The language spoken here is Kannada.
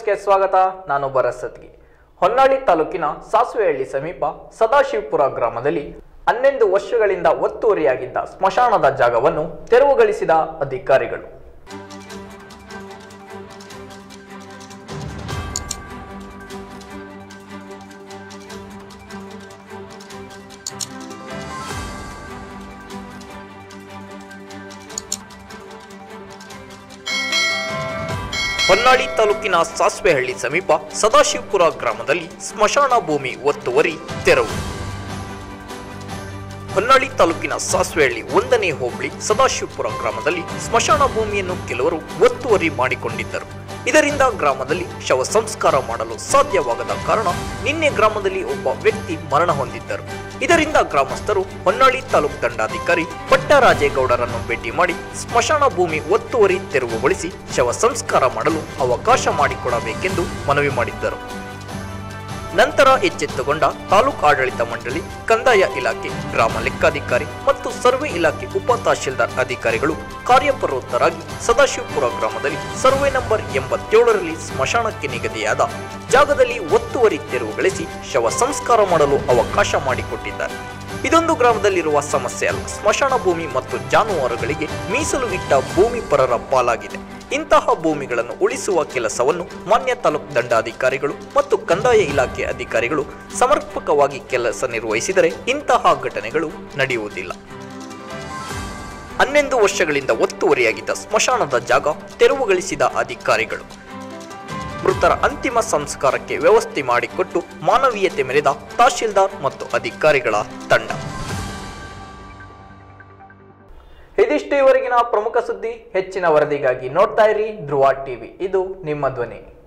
ನ್ಯೂಸ್ಗೆ ಸ್ವಾಗತ ನಾನು ಭರತ್ ಸತ್ಗಿ ಹೊನ್ನಾಳಿ ತಾಲೂಕಿನ ಸಾಸುವೆಹಳ್ಳಿ ಸಮೀಪ ಸದಾಶಿವಪುರ ಗ್ರಾಮದಲ್ಲಿ ಹನ್ನೊಂದು ವರ್ಷಗಳಿಂದ ಒತ್ತುವರಿಯಾಗಿದ್ದ ಸ್ಮಶಾನದ ಜಾಗವನ್ನು ತೆರವುಗೊಳಿಸಿದ ಅಧಿಕಾರಿಗಳು ಹೊನ್ನಾಳಿ ತಾಲೂಕಿನ ಸಾಸ್ವೆಹಳ್ಳಿ ಸಮೀಪ ಸದಾಶಿವಪುರ ಗ್ರಾಮದಲ್ಲಿ ಸ್ಮಶಾನ ಭೂಮಿ ಒತ್ತುವರಿ ತೆರವು ಹೊನ್ನಾಳಿ ತಾಲೂಕಿನ ಸಾಸ್ವೆಹಳ್ಳಿ ಒಂದನೇ ಹೋಬಳಿ ಸದಾಶಿವಪುರ ಗ್ರಾಮದಲ್ಲಿ ಸ್ಮಶಾನ ಭೂಮಿಯನ್ನು ಕೆಲವರು ಒತ್ತುವರಿ ಮಾಡಿಕೊಂಡಿದ್ದರು ಇದರಿಂದ ಗ್ರಾಮದಲ್ಲಿ ಶವ ಸಂಸ್ಕಾರ ಮಾಡಲು ಸಾಧ್ಯವಾಗದ ಕಾರಣ ನಿನ್ನೆ ಗ್ರಾಮದಲ್ಲಿ ಒಬ್ಬ ವ್ಯಕ್ತಿ ಮರಣ ಹೊಂದಿದ್ದರು ಇದರಿಂದ ಗ್ರಾಮಸ್ಥರು ಹೊನ್ನಾಳಿ ತಾಲೂಕು ದಂಡಾಧಿಕಾರಿ ಪಟ್ಟರಾಜೇಗೌಡರನ್ನು ಭೇಟಿ ಮಾಡಿ ಸ್ಮಶಾನ ಭೂಮಿ ಒತ್ತುವರಿ ತೆರವುಗೊಳಿಸಿ ಶವ ಸಂಸ್ಕಾರ ಮಾಡಲು ಅವಕಾಶ ಮಾಡಿಕೊಡಬೇಕೆಂದು ಮನವಿ ಮಾಡಿದ್ದರು ನಂತರ ಎಚ್ಚೆತ್ತುಕೊಂಡ ತಾಲೂಕು ಆಡಳಿತ ಮಂಡಳಿ ಕಂದಾಯ ಇಲಾಖೆ ಗ್ರಾಮ ಲೆಕ್ಕಾಧಿಕಾರಿ ಮತ್ತು ಸರ್ವೆ ಇಲಾಖೆ ಉಪ ತಹಶೀಲ್ದಾರ್ ಅಧಿಕಾರಿಗಳು ಕಾರ್ಯಪ್ರವೃತ್ತರಾಗಿ ಸದಾಶಿವಪುರ ಗ್ರಾಮದಲ್ಲಿ ಸರ್ವೆ ನಂಬರ್ ಎಂಬತ್ತೇಳರಲ್ಲಿ ಸ್ಮಶಾನಕ್ಕೆ ನಿಗದಿಯಾದ ಜಾಗದಲ್ಲಿ ಒತ್ತುವರಿ ತೆರವುಗೊಳಿಸಿ ಶವ ಸಂಸ್ಕಾರ ಮಾಡಲು ಅವಕಾಶ ಮಾಡಿಕೊಟ್ಟಿದ್ದಾರೆ ಇದೊಂದು ಗ್ರಾಮದಲ್ಲಿರುವ ಸಮಸ್ಯೆ ಅಲ್ಲ ಸ್ಮಶಾನ ಭೂಮಿ ಮತ್ತು ಜಾನುವಾರುಗಳಿಗೆ ಮೀಸಲು ಇಟ್ಟ ಭೂಮಿ ಪರರ ಪಾಲಾಗಿದೆ ಇಂತಹ ಭೂಮಿಗಳನ್ನು ಉಳಿಸುವ ಕೆಲಸವನ್ನು ಮಾನ್ಯ ತಾಲೂಕು ದಂಡಾಧಿಕಾರಿಗಳು ಮತ್ತು ಕಂದಾಯ ಇಲಾಖೆ ಅಧಿಕಾರಿಗಳು ಸಮರ್ಪಕವಾಗಿ ಕೆಲಸ ನಿರ್ವಹಿಸಿದರೆ ಇಂತಹ ಘಟನೆಗಳು ನಡೆಯುವುದಿಲ್ಲ ಹನ್ನೊಂದು ವರ್ಷಗಳಿಂದ ಒತ್ತುವರಿಯಾಗಿದ್ದ ಸ್ಮಶಾನದ ಜಾಗ ತೆರವುಗೊಳಿಸಿದ ಅಧಿಕಾರಿಗಳು ಮೃತರ ಅಂತಿಮ ಸಂಸ್ಕಾರಕ್ಕೆ ವ್ಯವಸ್ಥೆ ಮಾಡಿಕೊಟ್ಟು ಮಾನವೀಯತೆ ಮೆರೆದ ತಹಶೀಲ್ದಾರ್ ಮತ್ತು ಅಧಿಕಾರಿಗಳ ತಂಡ ಇದಿಷ್ಟು ಇವರೆಗಿನ ಪ್ರಮುಖ ಸುದ್ದಿ ಹೆಚ್ಚಿನ ವರದಿಗಾಗಿ ನೋಡ್ತಾ ಇರಿ ಧ್ರುವ ಟಿವಿ ಇದು ನಿಮ್ಮ ಧ್ವನಿ